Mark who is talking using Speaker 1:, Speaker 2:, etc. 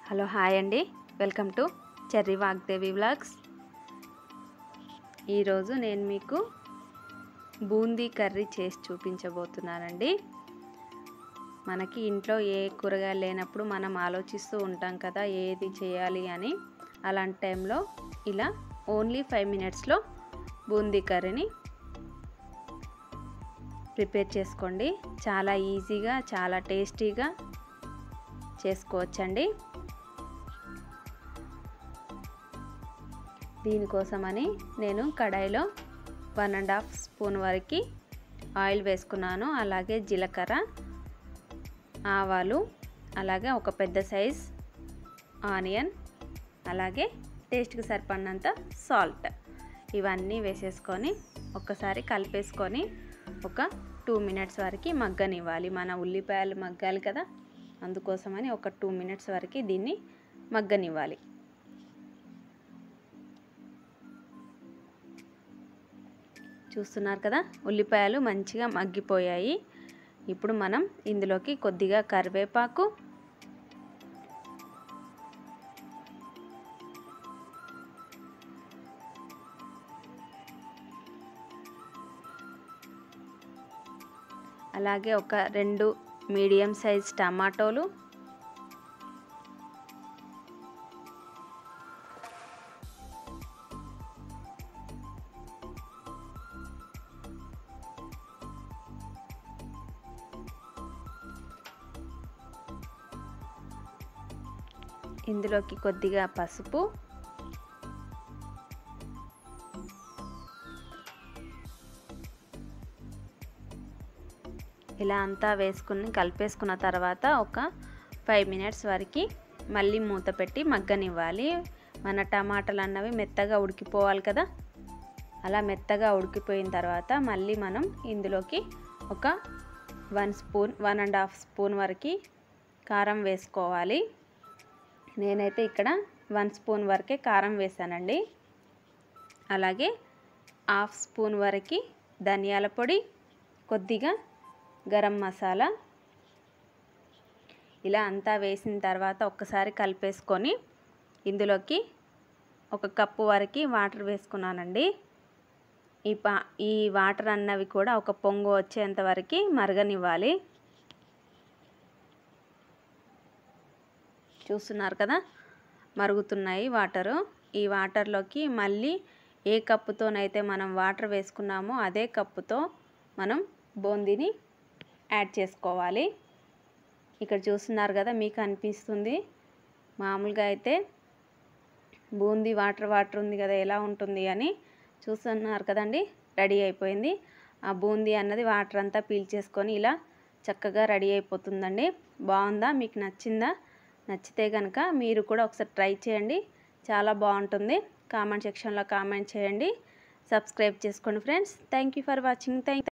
Speaker 1: hello hi అండి welcome to Cherry Vagdevi vlogs ఈరోజు నేను మీకు బూందీ కర్రీ చేసి చూపించబోతున్నానండి మనకి ఇంట్లో ఏ కూరగాయలు లేనప్పుడు మనం ఆలోచిస్తూ ఉంటాం కదా ఏది చేయాలి అని అలాంటి టైంలో ఇలా ఓన్లీ ఫైవ్ మినిట్స్లో బూందీ కర్రీని ప్రిపేర్ చేసుకోండి చాలా ఈజీగా చాలా టేస్టీగా చేసుకోవచ్చండి దీనికోసమని నేను కడాయిలో వన్ అండ్ హాఫ్ స్పూన్ వరకు ఆయిల్ వేసుకున్నాను అలాగే జీలకర్ర ఆవాలు అలాగే ఒక పెద్ద సైజ్ ఆనియన్ అలాగే టేస్ట్కి సరిపడినంత సాల్ట్ ఇవన్నీ వేసేసుకొని ఒక్కసారి కలిపేసుకొని ఒక టూ మినిట్స్ వరకు మగ్గనివ్వాలి మన ఉల్లిపాయలు మగ్గాలి కదా అందుకోసమని ఒక టూ మినిట్స్ వరకు దీన్ని మగ్గనివ్వాలి చూస్తున్నారు కదా ఉల్లిపాయలు మంచిగా మగ్గిపోయాయి ఇప్పుడు మనం ఇందులోకి కొద్దిగా కరివేపాకు అలాగే ఒక రెండు మీడియం సైజ్ టమాటోలు ఇందులోకి కొద్దిగా పసుపు ఇలా అంతా వేసుకుని కలిపేసుకున్న తర్వాత ఒక ఫైవ్ మినిట్స్ వరకు మళ్ళీ మూత పెట్టి మగ్గనివ్వాలి మన టమాటాలు అన్నవి మెత్తగా ఉడికిపోవాలి కదా అలా మెత్తగా ఉడికిపోయిన తర్వాత మళ్ళీ మనం ఇందులోకి ఒక one spoon one and half spoon వరకు కారం వేసుకోవాలి నేనైతే ఇక్కడ వన్ స్పూన్ వరకే కారం వేసానండి అలాగే హాఫ్ స్పూన్ వరకు ధనియాల పొడి కొద్దిగా గరం మసాలా ఇలా అంతా వేసిన తర్వాత ఒక్కసారి కలిపేసుకొని ఇందులోకి ఒక కప్పు వరకు వాటర్ వేసుకున్నానండి ఈ పా ఈ వాటర్ అన్నవి కూడా ఒక పొంగు వచ్చేంత వరకు మరగనివ్వాలి చూస్తున్నారు కదా మరుగుతున్నాయి వాటరు ఈ వాటర్లోకి మళ్ళీ ఏ కప్పుతోనైతే మనం వాటర్ వేసుకున్నామో అదే కప్పుతో మనం బూందీని యాడ్ చేసుకోవాలి ఇక్కడ చూస్తున్నారు కదా మీకు అనిపిస్తుంది మామూలుగా అయితే బూందీ వాటర్ వాటర్ ఉంది కదా ఎలా ఉంటుంది అని చూస్తున్నారు కదండి రెడీ అయిపోయింది ఆ బూందీ అన్నది వాటర్ అంతా పీల్చేసుకొని ఇలా చక్కగా రెడీ అయిపోతుందండి బాగుందా మీకు నచ్చిందా నచ్చితే కనుక మీరు కూడా ఒకసారి ట్రై చేయండి చాలా బాగుంటుంది కామెంట్ సెక్షన్లో కామెంట్ చేయండి సబ్స్క్రైబ్ చేసుకోండి friends thank you for watching thank